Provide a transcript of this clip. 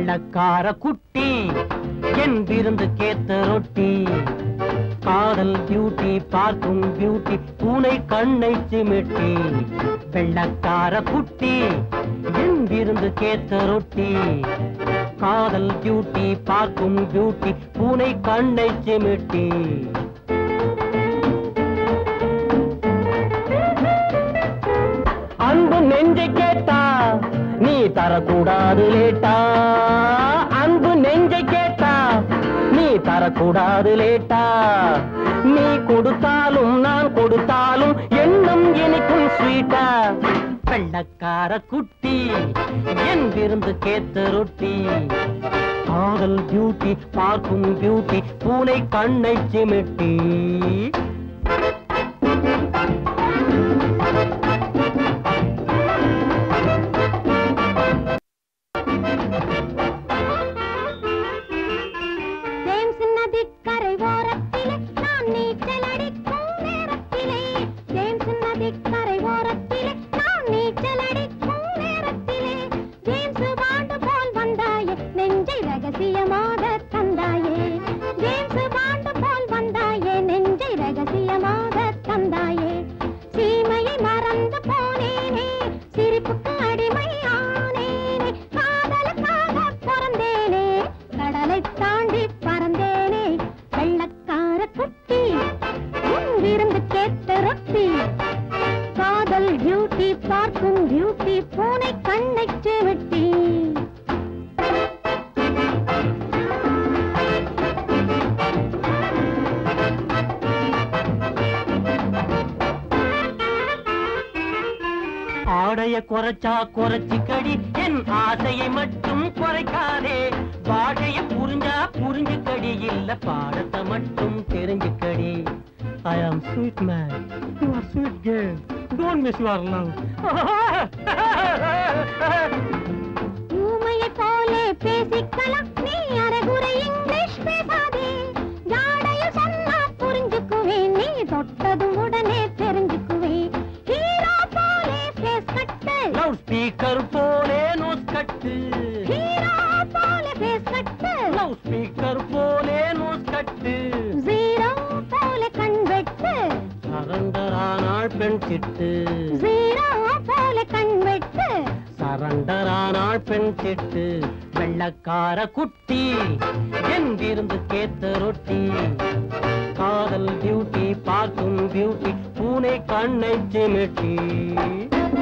வெள்ளக்கார குட்டி என் விருந்து கேத்த ரொட்டி காதல் பியூட்டி பார்க்கும் பியூட்டி பூனை கண்ணை சிமிட்டி வெள்ளக்கார குட்டி என் விருந்து கேத்த ரொட்டி காதல் பியூட்டி பார்க்கும் பியூட்டி பூனை கண்ணை சிமிட்டி அன்பு நெஞ்சை கேட்டா நீ தரக்கூடாது லேட்டா அன்பு நெஞ்சை கேட்டா நீ தரக்கூடாது லேட்டா நீ கொடுத்தாலும் நான் கொடுத்தாலும் எண்ணம் இனிக்கும் ஸ்வீட்டா வெள்ளக்கார குட்டி என் விருந்து கேத்த ரொட்டி காதல் பியூட்டி பார்க்கும் பியூட்டி பூனை கண்ணை சிமிட்டி ஜேம்ஸ் நதிக்கரை ஓரத்திலே நான் நீச்சல் அடிக்கும் நேரத்திலே ஜேம்ஸ் நதிக்கரை ஓரத்திலே நான் நீச்சல் அடிக்கும் நேரத்திலே ஜேம்ஸ் பாண்டு போல் வந்தாயே நெஞ்சை ரகசியமாக தந்தாயே ஜேம்ஸ் பாண்டு போல் வந்தாயே நெஞ்சை ரகசியமாக தந்தாயே சீமையை மறந்து போனேனே சிரிப்புக்கு அடிமையானேனே காதலுக்காக பிறந்தேனே கடலை தாண்டி பறந்தேனே வெள்ளக்கார குட்டி உன் விருந்து கேட்ட ரொட்டி காதல் பியூட்டி பார்க்கும் பியூட்டி பூனை கண்ணை செவிட்டி ஆடைய குறைச்சா குறைச்சிக்கடி என் ஆசையை மட்டும் குறைக்காதே பாஷைய புரிஞ்சா புரிஞ்சுக்கடி இல்ல பாடத்தை மட்டும் தெரிஞ்சுக்கடி I am sweet man you are sweet girl don't miss your love ஊமையை போலே பேசிக்கலாம் நீ அரைகுறை இங்கிலீஷ் பேசாதே ஜாடையில் சொன்னா புரிஞ்சுக்குவேன் நீ தொட்டதும் உடனே தெரிஞ்சுக்குவேன் ஹீரோ போலே ஃபேஸ் கட்டு லவுட் ஸ்பீக்கர் போலே நோஸ் கட்டு ஹீரோ போலே ஃபேஸ் கட்டு லவுட் ஸ்பீக்கர் போலே நோஸ் கட்டு ஜீரோ போலே கண் வெட்டு சரண்டரானாள் பெண் சிட்டு ஜீரோ போலே கண் வெட்டு சரண்டரானாள் பெண் சிட்டு வெள்ளக்கார குட்டி என் விருந்து கேத்த ரொட்டி காதல் பியூட்டி பார்க்கும் பியூட்டி பூனை கண்ணை சிமிட்டி